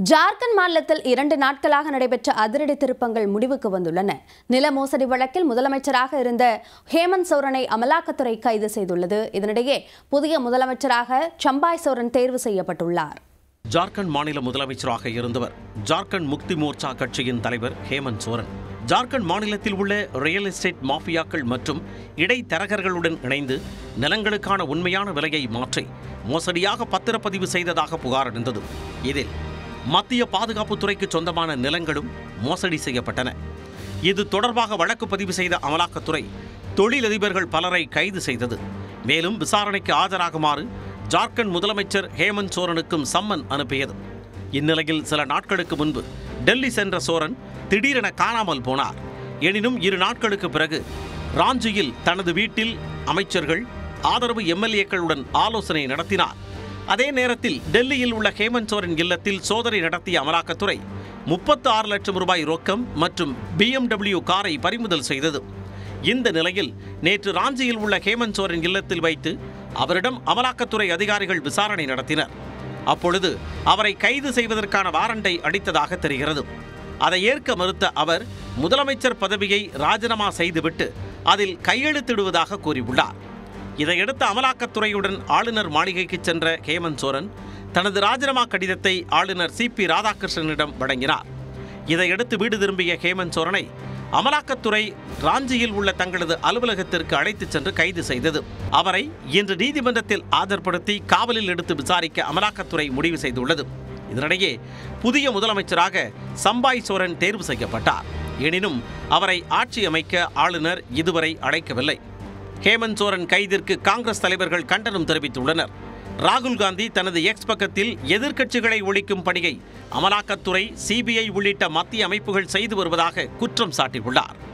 ஜார்க்கண்ட் மாநிலத்தில் இரண்டு நாட்களாக நடைபெற்ற அதிரடி திருப்பங்கள் முடிவுக்கு வந்துள்ளன நில மோசடி வழக்கில் முதலமைச்சராக இருந்த ஹேமந்த் சோரனை அமலாக்கத்துறை கைது செய்துள்ளது இதனிடையே புதிய முதலமைச்சராக சம்பாய் சோரன் தேர்வு செய்யப்பட்டுள்ளார் ஜார்க்கண்ட் மாநில முதலமைச்சராக இருந்தவர் ஜார்க்கண்ட் முக்தி மோர்ச்சா கட்சியின் தலைவர் ஹேமந்த் சோரன் ஜார்க்கண்ட் மாநிலத்தில் உள்ள ரியல் எஸ்டேட் மாஃபியாக்கள் மற்றும் இடைத்தரகர்களுடன் இணைந்து நிலங்களுக்கான உண்மையான விலையை மாற்றி மோசடியாக பத்திரப்பதிவு செய்ததாக புகார் இருந்தது இதில் மத்திய பாதுகாப்புத்துறைக்கு சொந்தமான நிலங்களும் மோசடி செய்யப்பட்டன இது தொடர்பாக வழக்கு பதிவு செய்த அமலாக்கத்துறை தொழிலதிபர்கள் பலரை கைது செய்தது மேலும் விசாரணைக்கு ஆஜராகுமாறு ஜார்க்கண்ட் முதலமைச்சர் ஹேமந்த் சோரனுக்கும் சம்மன் அனுப்பியது இந்நிலையில் சில நாட்களுக்கு முன்பு டெல்லி சென்ற சோரன் திடீரென காணாமல் போனார் எனினும் இரு நாட்களுக்கு பிறகு ராஞ்சியில் தனது வீட்டில் அமைச்சர்கள் ஆதரவு எம்எல்ஏக்களுடன் ஆலோசனை நடத்தினார் அதே நேரத்தில் டெல்லியில் உள்ள ஹேமந்த் சோரன் இல்லத்தில் சோதனை நடத்திய அமலாக்கத்துறை முப்பத்து ஆறு லட்சம் ரூபாய் ரொக்கம் மற்றும் பிஎம்டபிள்யூ காரை பறிமுதல் செய்தது இந்த நிலையில் நேற்று ராஞ்சியில் உள்ள ஹேமந்த் சோரன் இல்லத்தில் வைத்து அவரிடம் அமலாக்கத்துறை அதிகாரிகள் விசாரணை நடத்தினர் அப்பொழுது அவரை கைது செய்வதற்கான வாரண்டை அடித்ததாக தெரிகிறது அதை ஏற்க மறுத்த அவர் முதலமைச்சர் பதவியை ராஜினாமா செய்துவிட்டு அதில் கையெழுத்திடுவதாக கூறியுள்ளார் இதையடுத்து அமலாக்கத்துறையுடன் ஆளுநர் மாளிகைக்கு சென்ற ஹேமந்த் சோரன் தனது ராஜினாமா கடிதத்தை ஆளுநர் சி பி ராதாகிருஷ்ணனிடம் வழங்கினார் இதையடுத்து வீடு திரும்பிய ஹேமந்த் சோரனை அமலாக்கத்துறை ராஞ்சியில் உள்ள தங்களது அலுவலகத்திற்கு அழைத்துச் சென்று கைது செய்தது அவரை இன்று நீதிமன்றத்தில் ஆஜர்படுத்தி காவலில் எடுத்து விசாரிக்க அமலாக்கத்துறை முடிவு செய்துள்ளது இதனிடையே புதிய முதலமைச்சராக சம்பாய் சோரன் தேர்வு செய்யப்பட்டார் எனினும் அவரை ஆட்சி அமைக்க ஆளுநர் இதுவரை அழைக்கவில்லை ஹேமந்த் சோரன் கைதிற்கு காங்கிரஸ் தலைவர்கள் கண்டனம் தெரிவித்துள்ளனர் ராகுல் காந்தி தனது எக்ஸ் பக்கத்தில் எதிர்க்கட்சிகளை ஒழிக்கும் பணியை அமலாக்கத்துறை சிபிஐ உள்ளிட்ட மத்திய அமைப்புகள் செய்து வருவதாக குற்றம் சாட்டியுள்ளார்